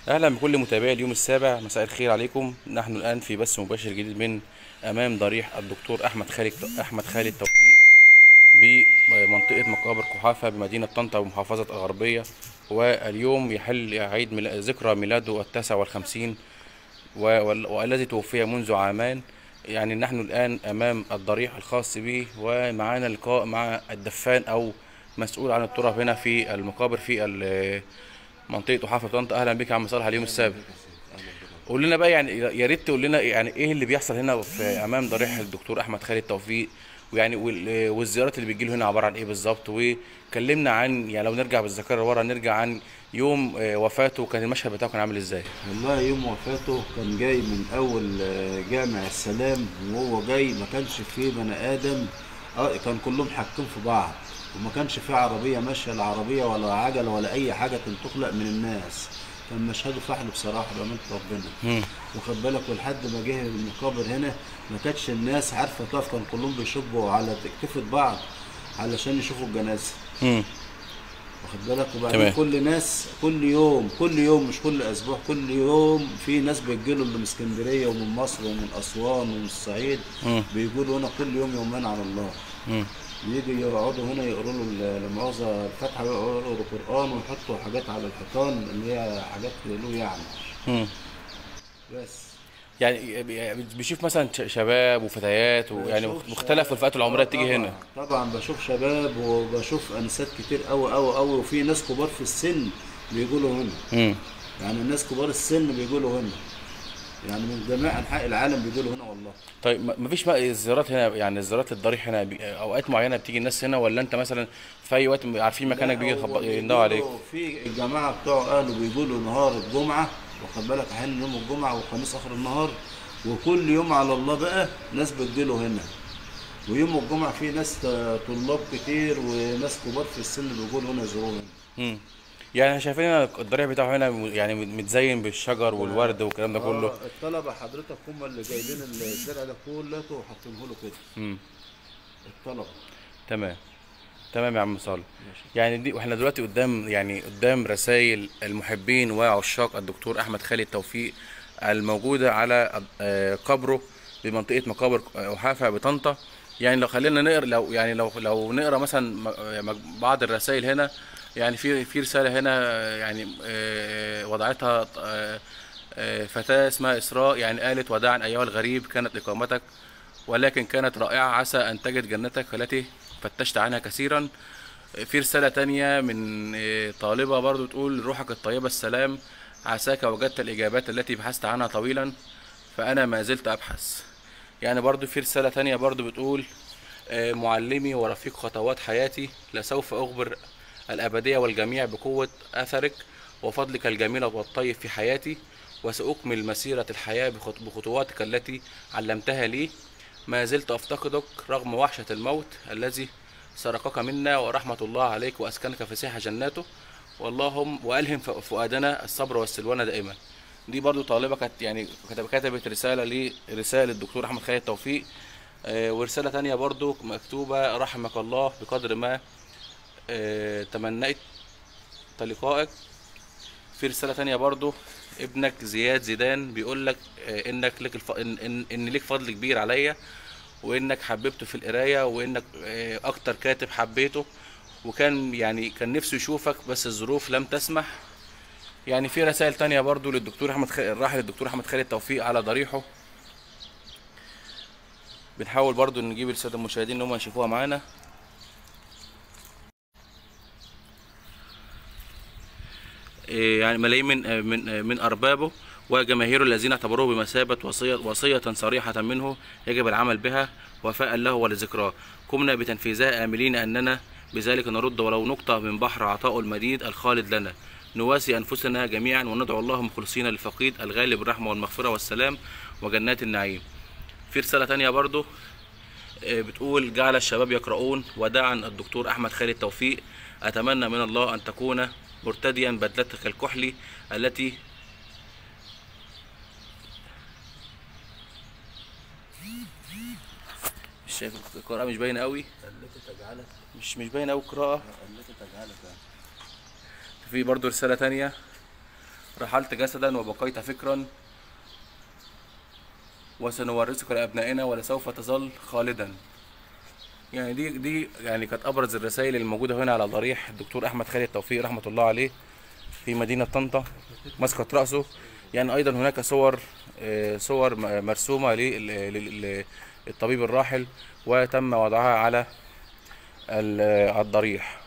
اهلا بكل متابعي اليوم السابع مساء الخير عليكم نحن الان في بث مباشر جديد من امام ضريح الدكتور احمد خالد احمد خالد توفيق بمنطقه مقابر كحافه بمدينه طنطا ومحافظه الغربيه واليوم يحل عيد ميلا- ذكرى ميلاده التاسع والخمسين و- وال- والذي توفي منذ عامان يعني نحن الآن أمام الضريح الخاص به ومعانا لقاء مع الدفان أو مسؤول عن التراب هنا في المقابر في ال- منطقة حافظ طنطا أهلا بك يا عم صالح اليوم السابع قول لنا بقى يعني يا ريت تقول لنا يعني ايه اللي بيحصل هنا في امام ضريح الدكتور احمد خالد توفيق ويعني وال- والزيارات اللي بتجي له هنا عباره عن ايه بالظبط وكلمنا عن يعني لو نرجع بالذاكره ورا نرجع عن يوم آه، وفاته كان المشهد بتاعه كان عامل ازاي والله يوم وفاته كان جاي من اول آه، جامع السلام وهو جاي ما كانش فيه بني ادم اه كان كلهم حاكين في بعض وما كانش فيه عربيه ماشيه لا عربيه ولا عجله ولا اي حاجه كانت تخلق من الناس كان مشهده فحل بصراحه بامانه ربنا مم. واخد بالك ولحد ما جه المقابر هنا ما كانتش الناس عارفه تقف كان كلهم بيشبوا على كتفة بعض علشان يشوفوا الجنازه مم. واخد بالك وبعدين تمام. كل ناس كل يوم كل يوم مش كل اسبوع كل يوم في ناس بيجيله اللي من اسكندريه ومن مصر ومن اسوان ومن الصعيد مم. بيجوا هنا كل يوم يومين على الله مم. يجي يقعدوا هنا يقروا له ال- لا مؤاخذه الفاتحه ويقروا له القران ويحطوا حاجات على الحيطان اللي هي حاجات له يعني مم. بس يعني بيشوف مثلا ش- شباب وفتيات ويعني بشوف مختلف شباب. الفئات العمريه آه بتيجي طبعاً. هنا طبعا بشوف شباب وبشوف انسات كتير قوي قوي قوي وفي ناس كبار في السن بيجوا له هنا مم. يعني الناس كبار السن بيجوا له هنا يعني من جميع انحاء العالم بيجوا له هنا والله طيب ما- مفيش بقى الزيارات هنا يعني الزيارات للضريح هنا بي- اوقات معينه بتيجي الناس هنا ولا انت مثلا في اي وقت عارفين مكانك بيجي لا، هو يخبط- بيجوا يندهوا عليك له في الجماعه بتوع اهله بيجوا له نهار الجمعه واخد بالك احيانا يوم الجمعه والخميس اخر النهار وكل يوم على الله بقى ناس بتجي له هنا ويوم الجمعه في ناس ت- طلاب كتير وناس كبار في السن بيجوا له هنا يزوروه هنا مم. يعني شايفين هنا الضريح بتاعه هنا م- يعني متزين بالشجر والورد والكلام ده كله آه، الطلبه حضرتك هم اللي جايبين الزرع ده كله وحاطينه له كده مم. الطلبه تمام تمام يا عم صالح يعني دي واحنا دلوقتي قدام يعني قدام رسائل المحبين وعشاق الدكتور احمد خالد توفيق الموجوده على آه، قبره بمنطقه مقابر وحافه بطنطا يعني لو خلينا نقرا لو يعني لو لو نقرا مثلا م- م- بعض الرسائل هنا يعني في في رساله هنا آه، يعني آه، وضعتها آه، آه، فتاه اسمها اسراء يعني قالت وداعا ايها الغريب كانت اقامتك ولكن كانت رائعة عسى أن تجد جنتك التي فتشت عنها كثيرا في رسالة تانية من آه، طالبة برضو تقول روحك الطيبة السلام عساك وجدت الإجابات التي بحثت عنها طويلا فأنا ما زلت أبحث يعني برضو في رسالة تانية برضو بتقول آه، معلمي ورفيق خطوات حياتي لسوف أخبر الأبدية والجميع بقوة أثرك وفضلك الجميل والطيب في حياتي وسأكمل مسيرة الحياة بخط- بخطواتك التي علمتها لي ما زلت أفتقدك رغم وحشة الموت الذي سرقك منا ورحمة الله عليك وأسكنك فسيح جناته واللهم وألهم ف- فؤادنا الصبر والسلوان دائما دي برضو طالبة كانت يعني كتب- كتبت رسالة لرسالة الدكتور أحمد خالد توفيق آه، ورسالة تانية برضو مكتوبة رحمك الله بقدر ما آه، تمنيت لقائك في رسالة تانية برضو ابنك زياد زيدان بيقول لك آه، انك لك الف... إن... إن... ان ليك فضل كبير عليا وانك حببته في القرايه وانك آه، اكتر كاتب حبيته وكان يعني كان نفسه يشوفك بس الظروف لم تسمح يعني في رسائل تانية برضو للدكتور احمد خ... الراحل الدكتور احمد خالد توفيق على ضريحه بنحاول برضو نجيب الساده المشاهدين ان هم يشوفوها معانا إيه يعني ملايين من من من اربابه وجماهيره الذين اعتبروه بمثابه وصيه وصيه صريحه منه يجب العمل بها وفاء له ولذكراه قمنا بتنفيذها املين اننا بذلك نرد ولو نقطه من بحر عطاء المديد الخالد لنا نواسي انفسنا جميعا وندعو الله مخلصين للفقيد الغالب الرحمه والمغفره والسلام وجنات النعيم في رساله تانية برضو آه، بتقول جعل الشباب يقرؤون وداعا الدكتور احمد خالد توفيق اتمنى من الله ان تكون مرتديا بدلتك الكحلي التي مش شايف القراءة مش باينة قوي التي تجعلك مش مش باينة قوي القراءة التي تجعلك في برضو رسالة تانية رحلت جسدا وبقيت فكرا وسنورثك لأبنائنا ولسوف تظل خالدا يعني دي دي يعني كانت ابرز الرسائل الموجوده هنا على ضريح الدكتور احمد خالد توفيق رحمه الله عليه في مدينه طنطا مسقط راسه يعني ايضا هناك صور آه، صور م- مرسومه لل- لل- للطبيب الراحل وتم وضعها على ال- الضريح